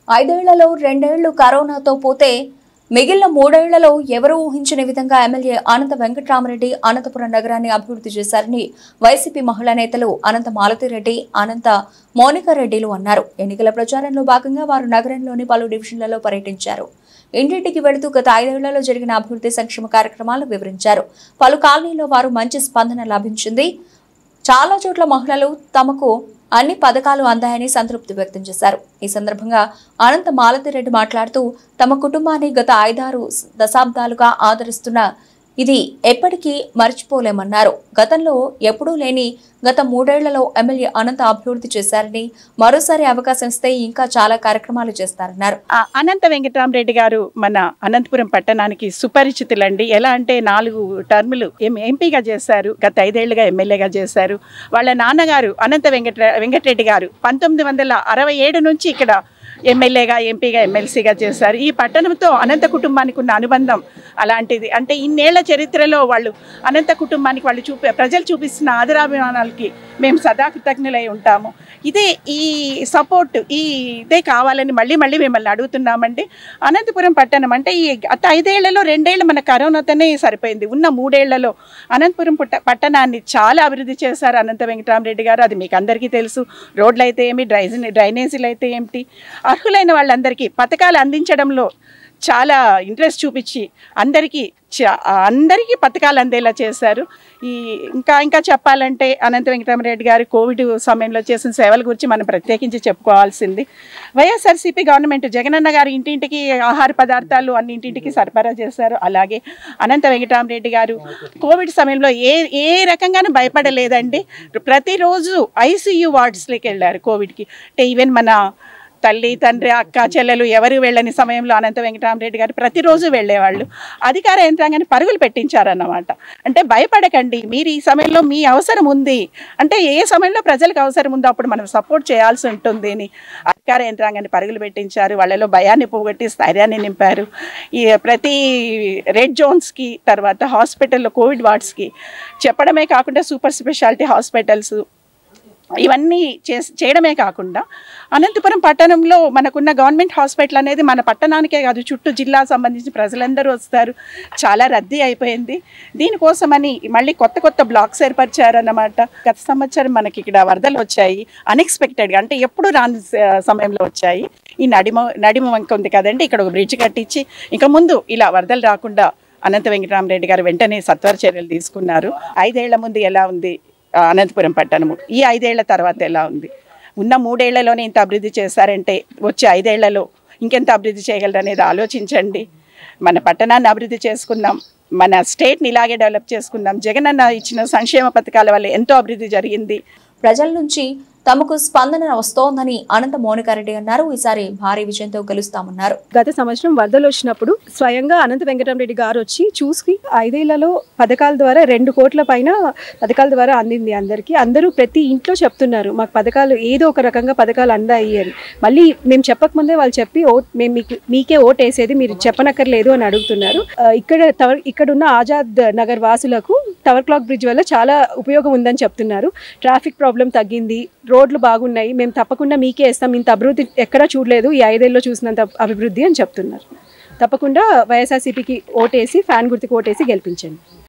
ఐదేళ్లలో రెండేళ్లు కరోనాతో పోతే మిగిలిన మూడేళ్లలో ఎవరూ ఊహించని విధంగా ఎమ్మెల్యే అనంత వెంకట్రామరెడ్డి అనంతపురం నగరాన్ని అభివృద్ధి చేశారని వైసీపీ మహిళా నేతలు అనంత మాలతిరెడ్డి అనంత మౌనికారెడ్డిలు అన్నారు ఎన్నికల ప్రచారంలో భాగంగా వారు నగరంలోని పలు డివిజన్లలో పర్యటించారు ఇంటింటికి వెళుతూ గత ఐదేళ్లలో జరిగిన అభివృద్ధి సంక్షేమ కార్యక్రమాలు వివరించారు పలు కాలనీల్లో వారు మంచి స్పందన లభించింది చాలా చోట్ల మహిళలు తమకు అన్ని పథకాలు అందాయని సంతృప్తి వ్యక్తం చేశారు ఈ సందర్భంగా అనంత మాలతిరెడ్డి మాట్లాడుతూ తమ కుటుంబాన్ని గత ఐదారు దశాబ్దాలుగా ఆదరిస్తున్న ఇది ఎప్పటికీ మర్చిపోలేమన్నారు గతంలో ఎప్పుడూ లేని గత మూడేళ్లలో ఎమ్మెల్యే అనంత అభివృద్ధి చేశారని మరోసారి అవకాశం ఇస్తే ఇంకా చాలా కార్యక్రమాలు చేస్తారన్నారు ఆ అనంత వెంకటరామరెడ్డి గారు మన అనంతపురం పట్టణానికి సుపరిచితులండి ఎలా అంటే నాలుగు టర్ములు ఎం ఎంపీగా చేశారు గత ఐదేళ్లుగా ఎమ్మెల్యేగా చేశారు వాళ్ళ నాన్నగారు అనంత వెంకట వెంకటరెడ్డి గారు పంతొమ్మిది వందల అరవై ఏడు నుంచి ఇక్కడ ఎమ్మెల్యేగా ఎంపీగా ఎమ్మెల్సీగా చేశారు ఈ పట్టణంతో అనంత కుటుంబానికి ఉన్న అనుబంధం అలాంటిది అంటే ఇన్నేళ్ల చరిత్రలో వాళ్ళు అనంత కుటుంబానికి వాళ్ళు చూపే ప్రజలు చూపిస్తున్న ఆదరాభిమానాలకి మేము సదా కృతజ్ఞులై ఉంటాము ఇదే ఈ సపోర్ట్ ఈ ఇదే కావాలని మళ్ళీ మళ్ళీ మిమ్మల్ని అడుగుతున్నామండి అనంతపురం పట్టణం అంటే ఈ గత ఐదేళ్లలో రెండేళ్ళు మన కరోనాతోనే సరిపోయింది ఉన్న మూడేళ్లలో అనంతపురం పుట్ట పట్టణాన్ని చాలా అభివృద్ధి చేశారు అనంత వెంకటరామరెడ్డి గారు అది మీకు అందరికీ తెలుసు రోడ్లు అయితే ఏమి డ్రైజ్ డ్రైనేజీలు అయితే ఏమిటి అర్హులైన వాళ్ళందరికీ పథకాలు అందించడంలో చాలా ఇంట్రెస్ట్ చూపించి అందరికీ చ- అందరికీ పథకాలు అందేలా చేశారు ఈ ఇంకా ఇంకా చెప్పాలంటే అనంత వెంకటరామరెడ్డి గారు కోవిడ్ సమయంలో చేసిన సేవల గురించి మనం ప్రత్యేకించి చెప్పుకోవాల్సింది వైఎస్ఆర్సీపీ గవర్నమెంట్ జగనన్న గారు ఇంటింటికి ఆహార పదార్థాలు అన్నింటింటికి సరఫరా చేశారు అలాగే అనంత వెంకటరామరెడ్డి గారు కోవిడ్ సమయంలో ఏ ఏ రకంగానూ భయపడలేదండి ప్రతిరోజు ఐసీయూ వార్డ్స్లోకి వెళ్ళారు కోవిడ్కి అంటే ఈవెన్ మన తల్లి తండ్రి అక్క చెల్లెలు ఎవరు వెళ్ళని సమయంలో అనంత వెంకటరామరెడ్డి గారు ప్రతిరోజు వెళ్ళేవాళ్ళు అధికార యంత్రాంగాన్ని పరుగులు పెట్టించారన్నమాట అంటే భయపడకండి మీరు ఈ సమయంలో మీ అవసరం ఉంది అంటే ఏ సమయంలో ప్రజలకు అవసరం ఉందో అప్పుడు మనం సపోర్ట్ చేయాల్సి ఉంటుంది అని అధికార యంత్రాంగాన్ని పరుగులు పెట్టించారు వాళ్ళలో భయాన్ని పోగొట్టి స్థైర్యాన్ని నింపారు ఈ ప్రతి రెడ్ జోన్స్కి తర్వాత హాస్పిటల్లో కోవిడ్ వార్డ్స్కి చెప్పడమే కాకుండా సూపర్ స్పెషాలిటీ హాస్పిటల్స్ ఇవన్నీ చేస్ చేయడమే కాకుండా అనంతపురం పట్టణంలో మనకున్న గవర్నమెంట్ హాస్పిటల్ అనేది మన పట్టణానికే కాదు చుట్టూ జిల్లా సంబంధించిన ప్రజలందరూ వస్తారు చాలా రద్దీ అయిపోయింది దీనికోసమని మళ్ళీ కొత్త కొత్త బ్లాక్స్ ఏర్పరిచారన్నమాట గత సంవత్సరం మనకి ఇక్కడ వరదలు వచ్చాయి అన్ఎక్స్పెక్టెడ్గా అంటే ఎప్పుడు రాని స- సమయంలో వచ్చాయి ఈ నడిమ నడిమ వంక ఉంది కదండి ఇక్కడ ఒక బ్రిడ్జ్ కట్టించి ఇంకా ముందు ఇలా వరదలు రాకుండా అనంత వెంకటరామరెడ్డి గారు వెంటనే సత్వర చర్యలు తీసుకున్నారు ఐదేళ్ల ముందు ఎలా ఉంది ఆ, అనంతపురం పట్టణము ఈ ఐదేళ్ల తర్వాత ఎలా ఉంది ఉన్న మూడేళ్లలోనే ఇంత అభివృద్ధి చేశారంటే వచ్చే ఐదేళ్లలో ఇంకెంత అభివృద్ధి చేయగలరు అనేది ఆలోచించండి మన పట్టణాన్ని అభివృద్ధి చేసుకుందాం మన స్టేట్ని ఇలాగే డెవలప్ చేసుకుందాం జగనన్న ఇచ్చిన సంక్షేమ పథకాల వల్ల ఎంతో అభివృద్ధి జరిగింది ప్రజల నుంచి తమకు స్పందన వస్తోందని అనంత మౌనికారెడ్డి అన్నారు ఈసారి భారీ విజయంతో గెలుస్తామన్నారు గత సంవత్సరం వరదలు వచ్చినప్పుడు స్వయంగా అనంత వెంకటరామరెడ్డి గారు వచ్చి చూసి ఐదేళ్లలో పథకాల ద్వారా రెండు కోట్ల పైన పథకాల ద్వారా అందింది అందరికీ అందరూ ప్రతి ఇంట్లో చెప్తున్నారు మాకు పథకాలు ఏదో ఒక రకంగా పథకాలు అందాయి అని మళ్ళీ మేము చెప్పకముందే వాళ్ళు చెప్పి ఓట్ మేము మీకు మీకే ఓట్ వేసేది మీరు చెప్పనక్కర్లేదు అని అడుగుతున్నారు ఆ, ఇక్కడ టవర్ ఇక్కడున్న ఆజాద్ నగర్ వాసులకు టవర్ క్లాక్ బ్రిడ్జ్ వల్ల చాలా ఉపయోగం ఉందని చెప్తున్నారు ట్రాఫిక్ ప్రాబ్లం తగ్గింది రోడ్లు బాగున్నాయి మేము తప్పకుండా మీకే ఇస్తాం ఇంత అభివృద్ధి ఎక్కడా చూడలేదు ఈ ఐదేళ్ళలో చూసినంత అభివృద్ధి అని చెప్తున్నారు తప్పకుండా వైఎస్ఆర్సీపీకి ఓటేసి ఫ్యాన్ గుర్తుకు ఓటేసి గెలిపించండి